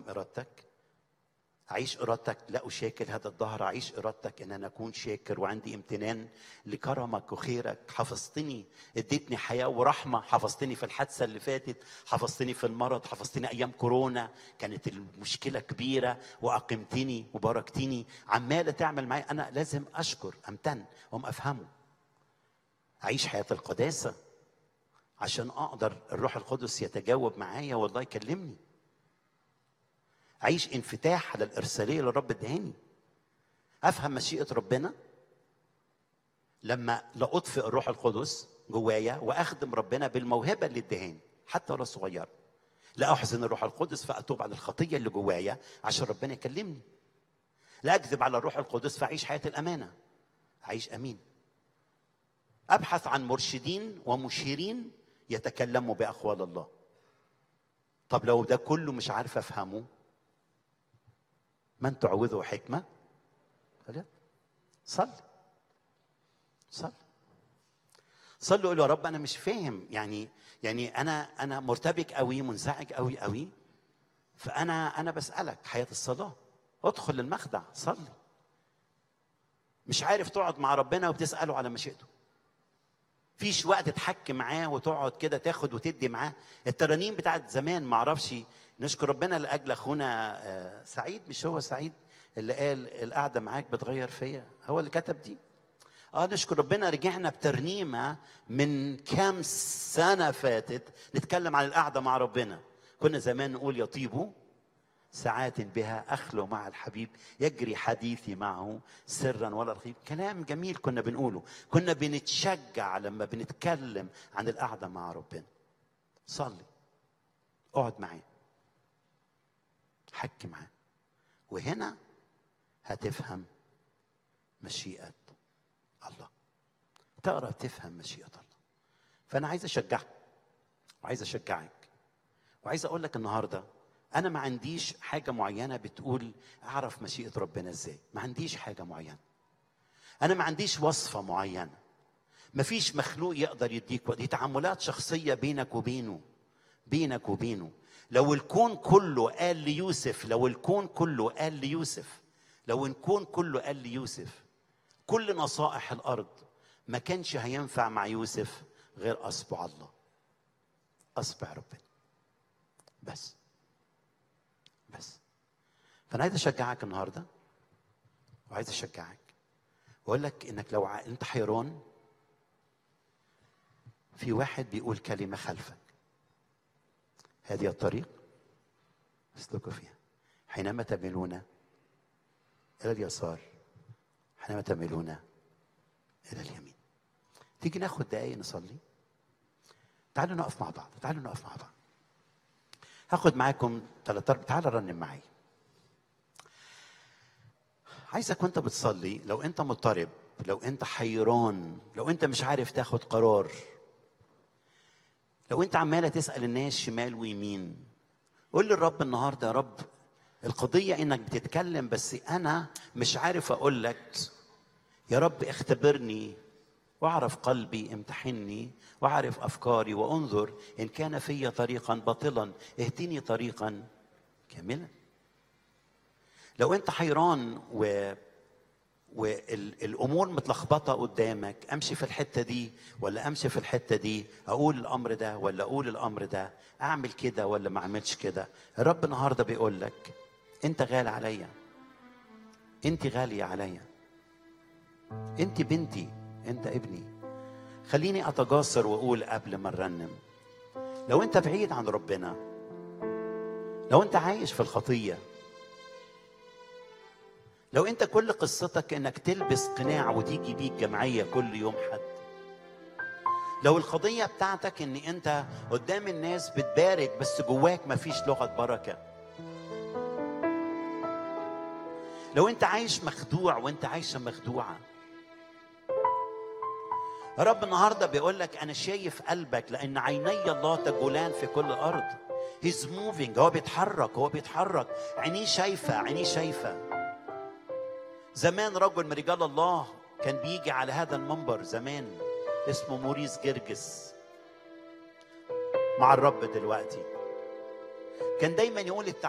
ارادتك اعيش ارادتك لا اشاكل هذا الظهر اعيش ارادتك ان انا اكون شاكر وعندي امتنان لكرمك وخيرك حفظتني اديتني حياه ورحمه حفظتني في الحادثه اللي فاتت حفظتني في المرض حفظتني ايام كورونا كانت المشكله كبيره واقمتني وباركتني عماله تعمل معايا انا لازم اشكر امتن وهم افهمه اعيش حياه القداسه عشان اقدر الروح القدس يتجاوب معايا والله يكلمني اعيش انفتاح على الارساليه اللي الرب ادهاني افهم مشيئه ربنا لما لا اطفئ الروح القدس جوايا واخدم ربنا بالموهبه اللي ادهاني حتى ولو صغيره لا احزن الروح القدس فاتوب عن الخطيه اللي جوايا عشان ربنا يكلمني لا اكذب على الروح القدس فاعيش حياه الامانه اعيش امين ابحث عن مرشدين ومشيرين يتكلموا باقوال الله طب لو ده كله مش عارف افهمه من تعوذه حكمه قال صل صل صلي قول يا رب انا مش فاهم يعني يعني انا انا مرتبك قوي منزعج قوي قوي فانا انا بسالك حياه الصلاه ادخل المخدع صلي مش عارف تقعد مع ربنا وبتساله على مشيئته فيش وقت تحكي معاه وتقعد كده تاخد وتدي معاه الترانيم بتاعت زمان ما اعرفش نشكر ربنا لاجل اخونا آه، سعيد مش هو سعيد اللي قال القعده معاك بتغير فيا هو اللي كتب دي اه نشكر ربنا رجعنا بترنيمه من كام سنه فاتت نتكلم عن القعده مع ربنا كنا زمان نقول يطيب ساعات بها اخلو مع الحبيب يجري حديثي معه سرا ولا رخيب كلام جميل كنا بنقوله كنا بنتشجع لما بنتكلم عن القعده مع ربنا صلي اقعد معاه حكي معاه وهنا هتفهم مشيئه الله تقرا تفهم مشيئه الله فانا عايز اشجعك وعايز اشجعك وعايز اقول لك النهارده انا ما عنديش حاجه معينه بتقول اعرف مشيئه ربنا ازاي ما عنديش حاجه معينه انا ما عنديش وصفه معينه ما فيش مخلوق يقدر يديك دي تعاملات شخصيه بينك وبينه بينك وبينه لو الكون كله قال ليوسف لو الكون كله قال ليوسف لو الكون كله قال ليوسف كل نصائح الارض ما كانش هينفع مع يوسف غير اصبع الله اصبع ربنا بس بس فانا عايز اشجعك النهارده وعايز اشجعك واقول لك انك لو ع... انت حيران في واحد بيقول كلمه خلفك هذه الطريق اسلكوا فيها حينما تميلون الى اليسار حينما تميلون الى اليمين تيجي ناخد دقايق نصلي تعالوا نقف مع بعض تعالوا نقف مع بعض هاخد معاكم ثلاث اربع تعالى رنم معايا عايزك وانت بتصلي لو انت مضطرب لو انت حيران لو انت مش عارف تاخد قرار لو انت عماله تسال الناس شمال ويمين قول للرب النهارده يا رب القضيه انك بتتكلم بس انا مش عارف اقول لك يا رب اختبرني واعرف قلبي امتحني واعرف افكاري وانظر ان كان في طريقا باطلا اهدني طريقا كاملا لو انت حيران و والامور متلخبطه قدامك امشي في الحته دي ولا امشي في الحته دي اقول الامر ده ولا اقول الامر ده اعمل كده ولا ما اعملش كده الرب النهارده بيقول لك انت غالي عليا انت غاليه عليا انت بنتي انت ابني خليني اتجاسر واقول قبل ما نرنم لو انت بعيد عن ربنا لو انت عايش في الخطيه لو انت كل قصتك انك تلبس قناع وتيجي بيك جمعيه كل يوم حد لو القضيه بتاعتك ان انت قدام الناس بتبارك بس جواك مفيش لغه بركه لو انت عايش مخدوع وانت عايشه مخدوعه رب النهارده بيقول لك انا شايف قلبك لان عيني الله تجولان في كل الارض هيز موفينج هو بيتحرك هو بيتحرك عينيه شايفه عينيه شايفه زمان رجل من رجال الله كان بيجي على هذا المنبر زمان اسمه موريس جرجس مع الرب دلوقتي كان دايما يقول